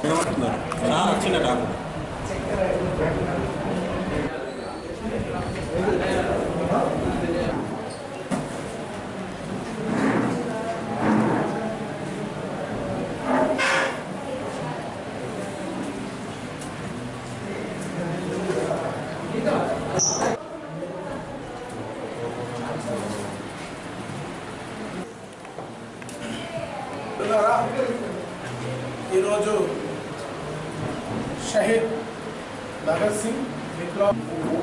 sir వచ్చిండ doctor ద్వారా ఈరోజు షహీద్ భగత్ సింగ్ విప్లవ్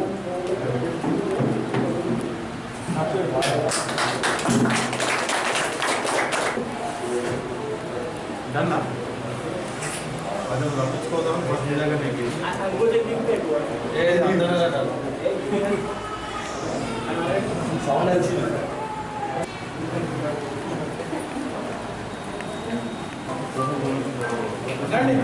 డన్నా అది రప్పించుకోదాం ఫస్ట్ నీ దగ్గర నీకు ఏ అందరూ కదా సౌండ్ వచ్చింది రండి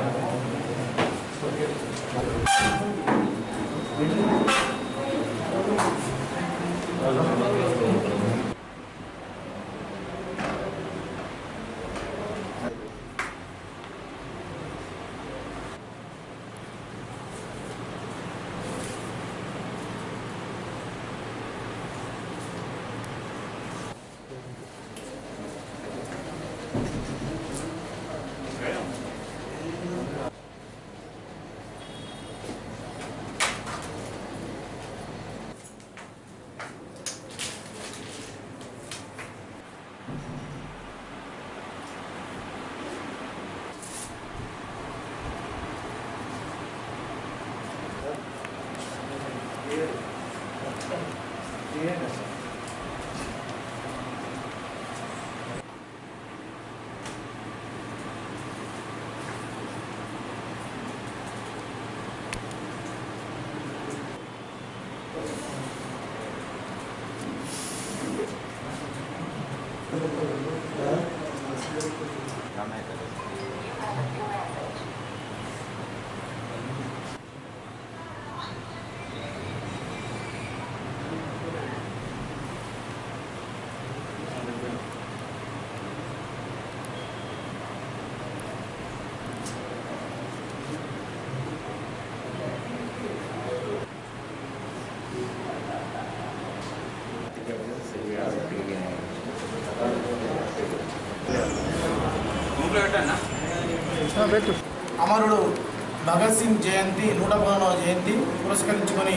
పెట్టు అమరుడు భగత్ సింగ్ జయంతి నూట పదనవ జయంతి పురస్కరించుకొని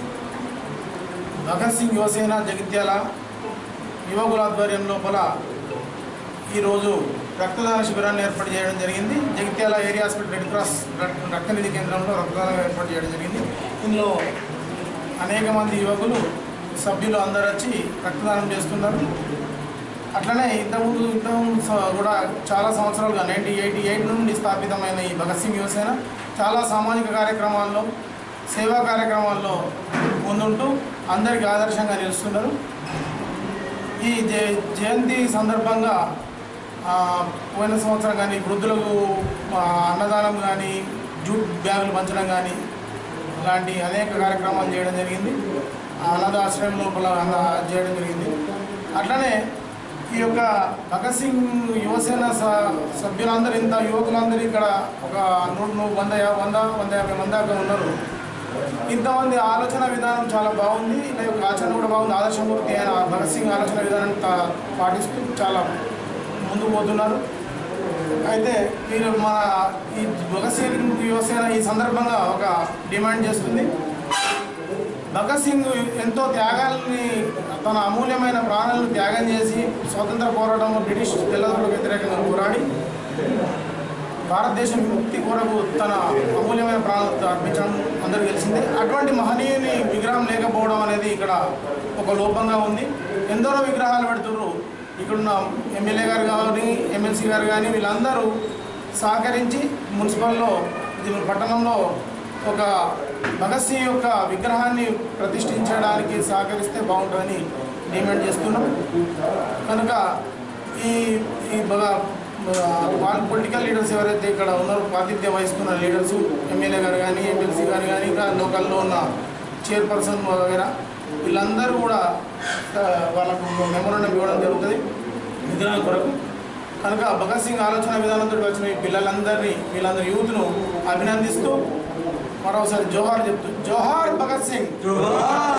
భగత్ సింగ్ యువసేన జగిత్యాల యువకుల ఆధ్వర్యం లోపల ఈరోజు రక్తదాన శిబిరాన్ని ఏర్పాటు చేయడం జరిగింది Jagtial area hospital red cross రక్- రక్తనిధి కేంద్రంలో రక్తదానం ఏర్పాటు చేయడం జరిగింది ఇందులో అనేక మంది యువకులు సభ్యులు అందరూ వచ్చి రక్తదానం చేస్తున్నారు అట్లనే ఇంతకుముందు ఇంతకుముందు స- కూడా చాలా సంవత్సరాలుగా నైన్టీన్ ఎయిటీ ఎయిట్ నుండి స్థాపితమైన ఈ భగత్ సింగ్ యువసేన చాలా సామాజిక కార్యక్రమాల్లో సేవా కార్యక్రమాల్లో ముందుంటూ అందరికీ ఆదర్శంగా నిలుస్తున్నారు ఈ జయ జయంతి సందర్భంగా ఆ, పోయిన సంవత్సరం కానీ వృద్ధులకు ఆ, అన్నదానం కానీ జూట్ బ్యాగులు పంచడం కానీ లాంటి అనేక కార్యక్రమాలు చేయడం జరిగింది ఆ అనాథ ఆశ్రయం లోపల అన్న చేయడం జరిగింది అట్లనే ఈ యొక్క భగత్ సింగ్ యువసేన స- సభ్యులందరూ ఇంత యువకులందరూ ఇక్కడ ఒక నూట నూ- వంద యా- వంద వంద యాభై మంది దాకా ఉన్నారు ఇంతమంది ఆలోచన విధానం చాలా బాగుంది ఇలా యొక్క ఆచరణ కూడా బాగుంది ఆదర్శమూర్తి అయిన భగత్ సింగ్ ఆలోచన విధానం తా- పాటిస్తూ చాలా ముందుకు పోతున్నారు అయితే మీరు మన ఈ భగత్ సింగ్ యువసేన ఈ సందర్భంగా ఒక డిమాండ్ చేస్తుంది భగత్ సింగ్ ఎంతో త్యాగాల్ని తన అమూల్యమైన ప్రాణాలను త్యాగం చేసి స్వతంత్ర పోరాటంలో బ్రిటిష్ తెల్లదొరకు వ్యతిరేకంగా పోరాడి భారతదేశం విముక్తి కొరకు తన అమూల్యమైన ప్రాణాలు అర్పించడం అందరికీ తెలిసిందే అటువంటి మహనీయుని విగ్రహం లేకపోవడం అనేది ఇక్కడ ఒక లోపంగా ఉంది ఎందరో విగ్రహాలు పెడుతున్నారు ఇక్కడున్న ఎమ్మెల్యే గారు కానీ ఎమ్మెల్సీ గారు కానీ వీళ్ళందరూ సహకరించి మున్సిపల్లో ఇది పట్టణంలో ఒక భగత్ సింగ్ యొక్క విగ్రహాన్ని ప్రతిష్ఠించడానికి సహకరిస్తే బాగుంటుందని డిమాండ్ చేస్తున్నాం కనుక ఈ ఈ బగ వాళ్ళు పొలిటికల్ లీడర్స్ ఎవరైతే ఇక్కడ ఉన్నారో ప్రాతిథ్యం వహిస్తున్న లీడర్స్ ఎమ్మెల్యే గారు కానీ ఎమ్మెల్సీ గారు కానీ ఇంకా లోకల్లో ఉన్న చైర్పర్సన్ వగైరా వీళ్ళందరూ కూడా ఆ, వాళ్ళకు మెమోరండం ఇవ్వడం జరుగుతుంది విగ్రహం కొరకు కనుక భగత్ సింగ్ ఆలోచన విధానంతో వచ్చిన ఈ పిల్లలందరినీ వీళ్ళందరి యూత్ను అభినందిస్తూ మరోసారి జోహార్ చెప్తూ జోహార్ భగత్ సింగ్